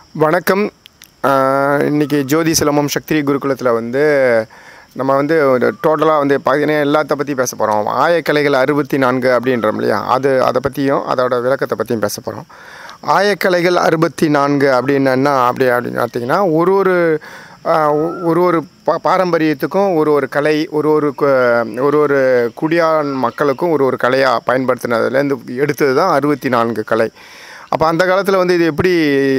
வணக்கம் ஆஹ் இன்னைக்கு ஜோதி சிலம்பம் சக்தி குருகுலத்தில் வந்து நம்ம வந்து டோட்டலாக வந்து பார்த்தீங்கன்னா எல்லாத்த பற்றி பேச போகிறோம் ஆயக்கலைகள் அறுபத்தி நான்கு அப்படின்றோம் இல்லையா அது அதை பற்றியும் அதோட விளக்கத்தை பற்றியும் பேச போகிறோம் ஆயக்கலைகள் அறுபத்தி நான்கு அப்படின்னு என்ன அப்படி அப்படின்னு பார்த்தீங்கன்னா ஒரு ஒரு ஆஹ் ஒ- ஒரு ஒரு பா பாரம்பரியத்துக்கும் ஒரு ஒரு கலை ஒரு ஒரு கு- ஒரு ஒரு குடியான் மக்களுக்கும் ஒரு ஒரு கலையாக பயன்படுத்தினதுலேருந்து எடுத்தது தான் அறுபத்தி நான்கு கலை அப்போ அந்த காலத்தில் வந்து இது எப்படி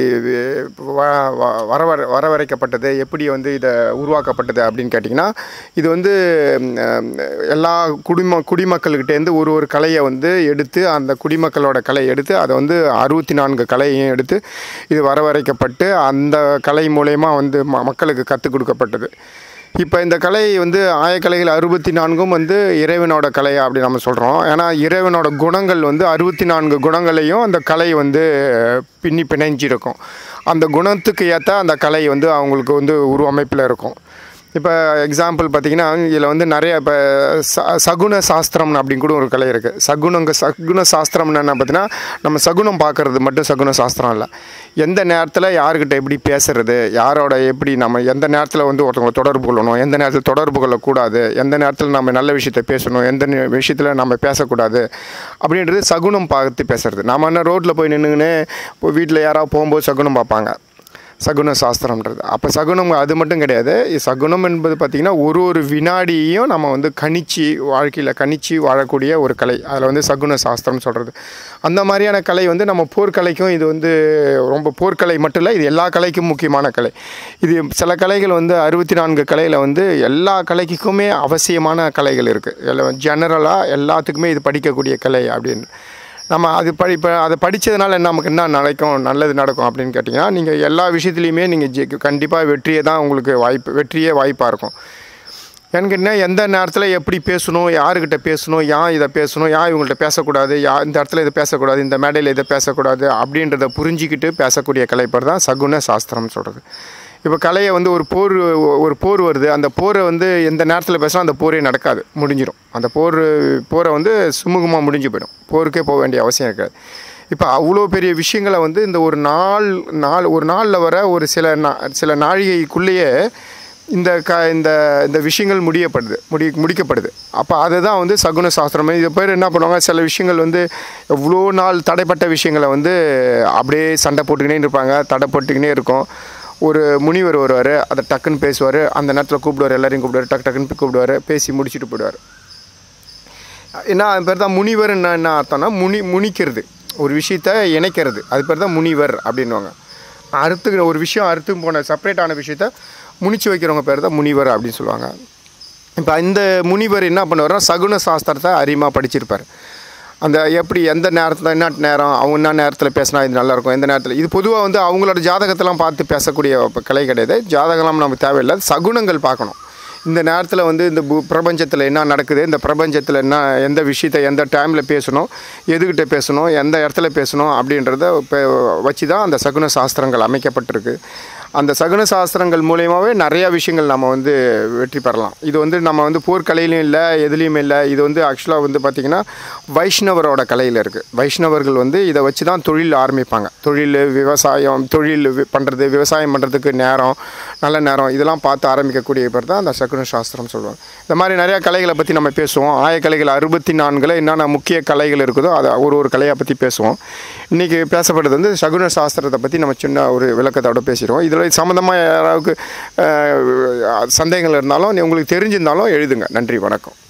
வ- வ- வரவர வரவழைக்கப்பட்டது எப்படி வந்து இதை உருவாக்கப்பட்டது அப்படின்னு கேட்டிங்கன்னா இது வந்து ம், எல்லா குடிம குடிமக்கள்கிட்டேருந்து ஒரு ஒரு கலையை வந்து எடுத்து அந்த குடிமக்களோட கலை எடுத்து அதை வந்து அறுபத்தி நான்கு கலையையும் எடுத்து இது வரவழைக்கப்பட்டு அந்த கலை மூலயமா வந்து ம மக்களுக்கு கற்றுக் கொடுக்கப்பட்டது இப்போ இந்த கலை வந்து ஆயக்கலைகள் அறுபத்தி நான்கும் வந்து இறைவனோட கலை அப்படி நம்ம சொல்கிறோம் ஏன்னா இறைவனோட குணங்கள் வந்து அறுபத்தி நான்கு குணங்களையும் அந்த கலை வந்து பின்னி பிணைஞ்சிருக்கும் அந்த குணத்துக்கு ஏற்ற அந்த கலை வந்து அவங்களுக்கு வந்து உருவமைப்பில் இருக்கும் இப்போ எக்ஸாம்பிள் பார்த்தீங்கன்னா இதில் வந்து நிறைய இப்போ ச சகுன சாஸ்திரம்னு அப்படின்னு கூட ஒரு கலை இருக்குது சகுனங்க சகுன சாஸ்திரம்னு என்ன பார்த்தீங்கன்னா நம்ம சகுனம் பார்க்கறது மட்டும் சகுன சாஸ்திரம் இல்லை எந்த நேரத்தில் யாருக்கிட்ட எப்படி பேசுறது யாரோட எப்படி நம்ம எந்த நேரத்தில் வந்து ஒருத்தவங்களை தொடர்பு கொள்ளணும் எந்த நேரத்தில் தொடர்பு கொள்ளக்கூடாது எந்த நேரத்தில் நம்ம நல்ல விஷயத்தை பேசணும் எந்த நி- விஷயத்தில் நம்ம பேசக்கூடாது அப்படின்றது சகுனம் பார்த்து பேசுறது நாம என்ன ரோட்டில் போய் நின்றுங்கன்னு இப்போ வீட்டில் யாராவது போகும்போது சகுனம் பார்ப்பாங்க சகுன சாஸ்திரம்ன்றது அப்போ சகுனம் அது மட்டும் கிடையாது இது சகுனம் என்பது பார்த்திங்கன்னா ஒரு ஒரு வினாடியையும் நம்ம வந்து கணிச்சு வாழ்க்கையில் கணிச்சு வாழக்கூடிய ஒரு கலை அதில் வந்து சகுன சாஸ்திரம்னு சொல்கிறது அந்த மாதிரியான கலை வந்து நம்ம போர்க்கலைக்கும் இது வந்து ரொம்ப போர்க்கலை மட்டும் இல்லை இது எல்லா கலைக்கும் முக்கியமான கலை இது சில கலைகள் வந்து அறுபத்தி நான்கு கலையில் வந்து எல்லா கலைக்குமே அவசியமான கலைகள் இருக்குது ஜெனரலாக எல்லாத்துக்குமே இது படிக்கக்கூடிய கலை அப்படின்னு நம்ம அது படி இப்போ அதை படித்ததுனால நமக்கு என்ன நடக்கும் நல்லது நடக்கும் அப்படின்னு கேட்டிங்கன்னா நீங்கள் எல்லா விஷயத்துலையுமே நீங்கள் ஜெ கண்டிப்பாக வெற்றியே தான் உங்களுக்கு வாய்ப்பு வெற்றியே வாய்ப்பாக இருக்கும் ஏன்னு கேட்டிங்கன்னா எந்த நேரத்தில் எப்படி பேசணும் யாருக்கிட்ட பேசணும் யான் இதை பேசணும் யா இவங்கள்ட்ட பேசக்கூடாது யா இந்த இடத்துல இதை பேசக்கூடாது இந்த மேடையில் இதை பேசக்கூடாது அப்படின்றத புரிஞ்சிக்கிட்டு பேசக்கூடிய கலைப்பர் தான் சகுன சாஸ்திரம்னு சொல்கிறது இப்போ கலையை வந்து ஒரு போர் ஒரு போர் வருது அந்த போரை வந்து எந்த நேரத்தில் பேசினா அந்த போரே நடக்காது முடிஞ்சிடும் அந்த போர் போரை வந்து சுமூகமாக முடிஞ்சு போயிடும் போருக்கே போக வேண்டிய அவசியம் இருக்காது இப்போ அவ்வளோ பெரிய விஷயங்களை வந்து இந்த ஒரு நாள் நாள் ஒரு நாளில் வர ஒரு சில நா சில நாழிகைக்குள்ளேயே இந்த க இந்த இந்த விஷயங்கள் முடியப்படுது முடி முடிக்கப்படுது அப்போ அதுதான் வந்து சகுன சாஸ்திரம் இது பேர் என்ன பண்ணுவாங்க சில விஷயங்கள் வந்து எவ்வளோ நாள் தடைப்பட்ட விஷயங்களை வந்து அப்படியே சண்டை போட்டுக்கினே இருப்பாங்க தடை போட்டுக்கினே இருக்கும் ஒரு முனிவர் வருவார் அதை டக்குன்னு பேசுவார் அந்த நேரத்தில் கூப்பிடுவார் எல்லாரையும் கூப்பிடுவார் டக்கு டக்குன்னு கூப்பிடுவார் பேசி முடிச்சுட்டு போயிடுவார் என்ன அது பேர் தான் முனிவர் என்ன என்ன அர்த்தம்னா முனி முனிக்கிறது ஒரு விஷயத்த இணைக்கிறது அது பேர் தான் முனிவர் அப்படின்வாங்க அறுத்து ஒரு விஷயம் அறுத்து போன செப்பரேட்டான விஷயத்த முனிச்சு வைக்கிறவங்க பேர் தான் முனிவர் அப்படின்னு சொல்லுவாங்க இப்போ இந்த முனிவர் என்ன பண்ணுவார்னா சகுன சாஸ்திரத்தை அறியமாக படிச்சிருப்பார் அந்த எப்படி எந்த நேரத்தில் என்ன நேரம் அவங்க என்ன நேரத்தில் பேசினா இது நல்லாயிருக்கும் எந்த நேரத்தில் இது பொதுவாக வந்து அவங்களோட ஜாதகத்தெல்லாம் பார்த்து பேசக்கூடிய ப- கலை கிடையாது ஜாதகம்லாம் நமக்கு தேவையில்லை சகுனங்கள் பார்க்கணும் இந்த நேரத்தில் வந்து இந்த பு பிரபஞ்சத்தில் என்ன நடக்குது இந்த பிரபஞ்சத்தில் என்ன எந்த விஷயத்தை எந்த டைமில் பேசணும் எதுக்கிட்ட பேசணும் எந்த இடத்துல பேசணும் அப்படின்றத இப்போ வச்சு தான் அந்த சகுன சாஸ்திரங்கள் அமைக்கப்பட்டிருக்கு அந்த சகுன சாஸ்திரங்கள் மூலயமாவே நிறையா விஷயங்கள் நம்ம வந்து வெற்றி பெறலாம் இது வந்து நம்ம வந்து போர்க்கலையிலையும் இல்லை எதுலேயுமே இல்லை இது வந்து ஆக்சுவலாக வந்து பார்த்திங்கன்னா வைஷ்ணவரோட கலையில் இருக்குது வைஷ்ணவர்கள் வந்து இதை வச்சு தான் தொழில் ஆரம்பிப்பாங்க தொழில் விவசாயம் தொழில் பண்ணுறது விவசாயம் பண்ணுறதுக்கு நேரம் நல்ல நேரம் இதெல்லாம் பார்த்து ஆரம்பிக்கக்கூடிய பேர் தான் அந்த சகுன சாஸ்திரம் சொல்லுவாங்க இந்த மாதிரி நிறையா கலைகளை பற்றி நம்ம பேசுவோம் ஆயக்கலைகள் அறுபத்தி நான்கில் என்னென்ன முக்கிய கலைகள் இருக்குதோ அதை ஒரு ஒரு கலையை பற்றி பேசுவோம் இன்றைக்கி பேசப்படுறது வந்து சகுன சாஸ்திரத்தை பற்றி நம்ம சின்ன ஒரு விளக்கத்தோட பேசிடுவோம் இதில் சம்மந்தமாக யாராவுக்கு அஹ், சந்தேகங்கள் இருந்தாலும் உங்களுக்கு தெரிஞ்சிருந்தாலும் எழுதுங்க நன்றி வணக்கம்